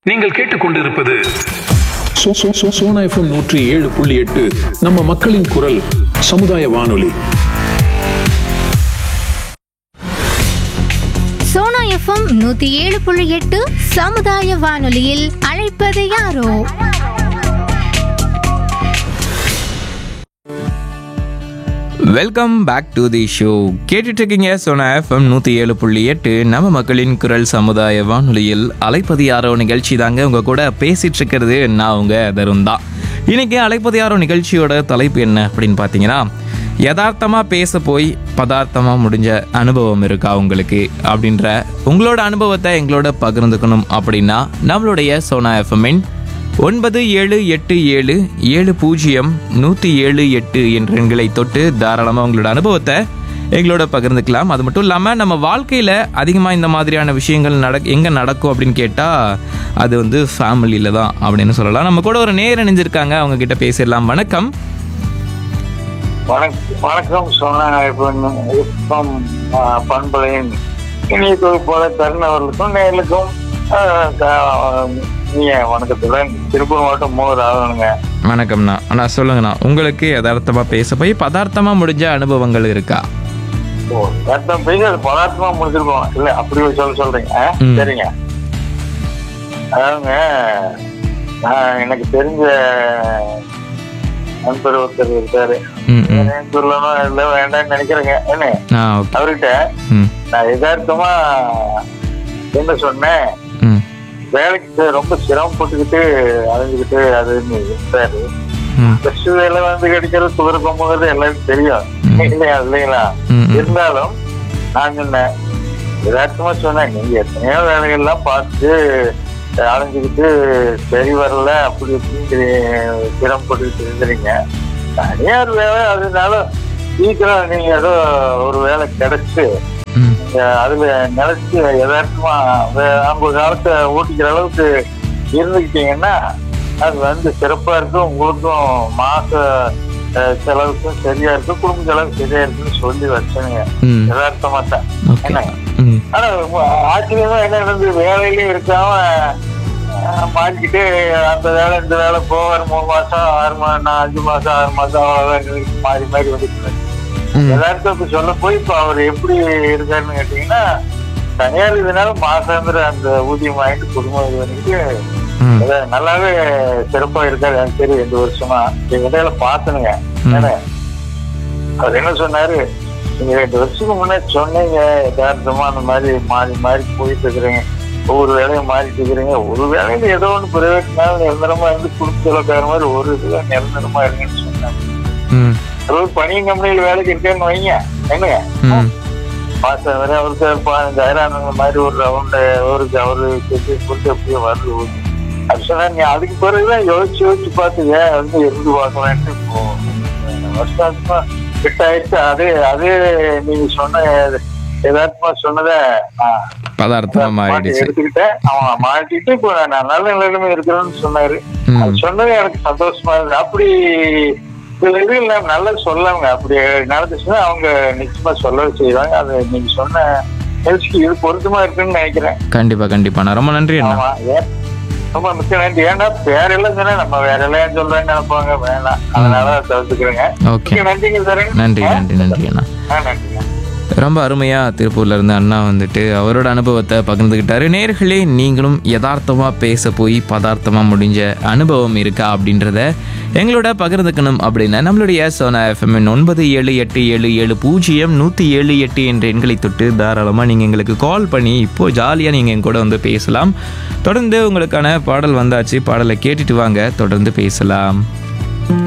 நீங்கள் கேட்டுக்கொண்டிருப்பது சோ- சோ- சோ- சோனா எஃப்எம் நூற்றி ஏழு புள்ளி எட்டு நம்ம மக்களின் குரல் சமுதாய வானொலி சோனா எஃப்எம் நூத்தி ஏழு புள்ளி எட்டு சமுதாய வானொலியில் அழைப்பது யாரோ welcome back to the show கேட்டுட்டு இருக்கீங்க சோனா எஃப்எம் நூற்றி ஏழு புள்ளி எட்டு நம்ம மக்களின் குரல் சமுதாய வானொலியில் அலைப்பதி யாரோ நிகழ்ச்சி தாங்க உங்க கூட பேசிட்டு இருக்கிறது நான் உங்க தருண் தான் இன்னைக்கு அலைப்பதி யாரோ நிகழ்ச்சியோட தலைப்பு என்ன அப்படின்னு பார்த்தீங்கன்னா யதார்த்தமாக பேச போய் பதார்த்தமாக முடிஞ்ச அனுபவம் இருக்கா உங்களுக்கு அப்படின்ற உங்களோட அனுபவத்தை எங்களோட பகிர்ந்துக்கணும் அப்படின்னா நம்மளுடைய சோனா எஃப்எம்மின் ஒன்பது ஏழு எட்டு ஏழு ஏழு பூஜ்ஜியம் நூற்றி ஏழு எட்டு என்ற எண்களை தொட்டு தாராளமாக உங்களோட அனுபவத்தை எங்களோட பகிர்ந்துக்கலாம் அது மட்டும் இல்லாமல் நம்ம வாழ்க்கையில் அதிகமாக இந்த மாதிரியான விஷயங்கள் நட எங்கே நடக்கும் அப்படின்னு கேட்டால் அது வந்து ஃபேமிலியில் தான் அப்படின்னு சொல்லலாம் நம்ம கூட ஒரு நேர் இணைஞ்சிருக்காங்க அவங்க கிட்ட பேசிடலாம் வணக்கம் வணக்கம் வணக்கம் சொன்ன இப்போ பண்பலையின் இனிய தொகுப்பாள தருண் அவர்களுக்கும் நேர்களுக்கும் ஆஹ், க- இனிய வணக்கத்துடன் திருப்பூர் மாவட்டம் மூவர் ஆகணுங்க வணக்கம்ண்ணா அண்ணா சொல்லுங்கண்ணா உங்களுக்கு யதார்த்தமாக பேச போய் பதார்த்தமாக முடிஞ்ச அனுபவங்கள் இருக்கா ஓ ரத்தம் பேசி அது பதார்த்தமா முடிச்சிருக்கோம் இல்ல அப்படி ஒரு சொல்ல சொல்றீங்க ஆ? ம். சரிங்க அதாவதுங்க நான் எனக்கு தெரிஞ்ச நண்பர் ஒருத்தர் இருக்காரு ம் ம் ஏன் சொல்லணும் இல்லை வேண்டாம்னு நினைக்கிறேங்க என்ன ஆ ஓகே அவர்கிட்ட ம் நான் யதார்த்தமா என்ன சொன்னேன் ம் வேலைக்கு ரொம்ப சிரமப்பட்டுக்கிட்டு அலைஞ்சுக்கிட்டு அதுன்னு இருந்தாரு ம் பஸ் வேலை வந்து கிடைக்கிறது குதிரை கொம்புங்கிறது எல்லாருக்கும் தெரியும் இல்லையா இல்லைங்களா ம், ம். இருந்தாலும் நான் சொன்னேன் யதார்த்தமா சொன்னேன் நீங்க எத்தனையோ வேலைகள்லாம் பார்த்து அலைஞ்சுக்கிட்டு சரி வரல அப்படி இப்படின்னு சிரமப்பட்டுக்கிட்டு இருக்கிறீங்க தனியார் வேலை அதனால சீக்கிரம் நீங்க ஏதோ ஒரு வேலை கிடைச்சு ம் நீங்க அதுல நினைச்சு யதார்த்தமா வே- ஐம்பது காலத்தை ஓட்டிக்கிற அளவுக்கு இருந்துக்கிட்டீங்கன்னா அது வந்து சிறப்பா இருக்கும் உங்களுக்கும் மாச அஹ், செலவுக்கும் சரியா இருக்கும் குடும்ப செலவு சரியா இருக்குன்னு சொல்லி வச்சேங்க ம் யதார்த்தமா தான் ஓகே என்ன ம் ஆனா உ- ஆச்சரியமா என்ன நடந்தது வேலையிலயும் இருக்காம அஹ், மாட்டிக்கிட்டு அந்த வேலை இந்த வேலை போவார் மூணு மாசம் ஆறு மாசம் அஞ்சு மாசம் ஆறு மாசம் அவ்வளவுதான் மாறி மாறி வந்துட்டு ம் யதார்த்தத்தை சொல்ல போய் இப்ப அவர் எப்படி இருக்காருன்னு கேட்டீங்கன்னா தனியார் இதனால மாசாந்திர அந்த ஊதியம் வாங்கிட்டு குடும்பம் இது பண்ணிட்டு ம் அதான் நல்லாவே சிறப்பா இருக்காரு எனக்கு தெரியும் ரெண்டு வருஷமா இந்த இடையில பாத்தனுங்க ம். ஏன்னா, அவர் என்ன சொன்னாரு நீங்க ரெண்டு வருஷத்துக்கு முன்னாடி சொன்னீங்க யதார்த்தமா அந்த மாதிரி மாறி மாறி போயிட்டு இருக்கிறீங்க ஒவ்வொரு வேலையும் மாறிட்டு இருக்கிறீங்க ஒரு வேலையில ஏதோ ஒன்று பிரைவேட்னால நிரந்தரமா இருந்து குடும்ப செலவுக்கார மாதிரி ஒரு இதுல நிரந்தரமா இருங்கன்னு சொன்னாங்க ம் ஒரு பனியன் கம்பெனியில் வேலைக்கு இருக்கேன்னு வைங்க என்னங்க ம் மாசம் வரை அவருக்கு பதினஞ்சாயிரம் அந்த மாதிரி ஒரு ரவுண்டு அவருக்கு அவரு செஞ்சு கொடுத்து அப்படியே வருது அது சொன்னா நீ அதுக்கு பிறகுதான் யோசிச்சு யோசிச்சு பார்த்துங்க வந்து இருந்து பார்க்கலான்ட்டு இப்போ வருஷம் வருஷமா ஃபிட் ஆயிடுச்சு அதே அதே நீங்க சொன்ன யதார்த்தமா சொன்னதை நான் பதார்த்தமா மாட்டி மாறிடுச்சு எடுத்துக்கிட்டேன் அவன் மாட்டிட்டு இப்போ நான் நல்ல நிலைமை இருக்கிறேன்னு சொன்னாரு ம் அது சொன்னது எனக்கு சந்தோஷமா இருக்கு அப்படி சில இதுகள் நான் நல்லா சொல்லாங்க அப்படி நடந்துச்சுன்னா அவங்க நிச்சயமா சொல்லவே செய்வாங்க அது நீங்க சொன்ன நிகழ்ச்சிக்கு இது பொருத்தமா இருக்குன்னு நினைக்கிறேன் கண்டிப்பா கண்டிப்பாண்ணா ரொம்ப நன்றி அண்ணா ஆமா ஏன் ரொம்ப மிக்க நன்றி ஏன்னா வேற எல்லாம் சொன்னா நம்ம வேற எல்லாம் சொல்றேன்னு நினைப்பாங்க வேணாம் அதனால தவிர்த்துக்கிறேங்க ஓகே மிக்க நன்றிங்க சார் நன்றி நன்றி நன்றி அண்ணா ஆ நன்றிங்க ரொம்ப அருமையாக திருப்பூர்ல இருந்து அண்ணா வந்துட்டு அவரோட அனுபவத்தை பகிர்ந்துக்கிட்டாரு நேர்களே நீங்களும் யதார்த்தமாக பேச போய் பதார்த்தமாக முடிஞ்ச அனுபவம் இருக்கா அப்படின்றத எங்களோட பகிர்ந்துக்கணும் அப்படின்னா நம்மளுடைய சோனா எஃப்எம் ஒன்பது ஏழு எட்டு ஏழு ஏழு பூஜ்ஜியம் நூற்றி ஏழு எட்டு என்ற எண்களை தொட்டு தாராளமாக நீங்கள் எங்களுக்கு கால் பண்ணி இப்போ ஜாலியாக நீங்கள் என் கூட வந்து பேசலாம் தொடர்ந்து உங்களுக்கான பாடல் வந்தாச்சு பாடலை கேட்டுட்டு வாங்க தொடர்ந்து பேசலாம்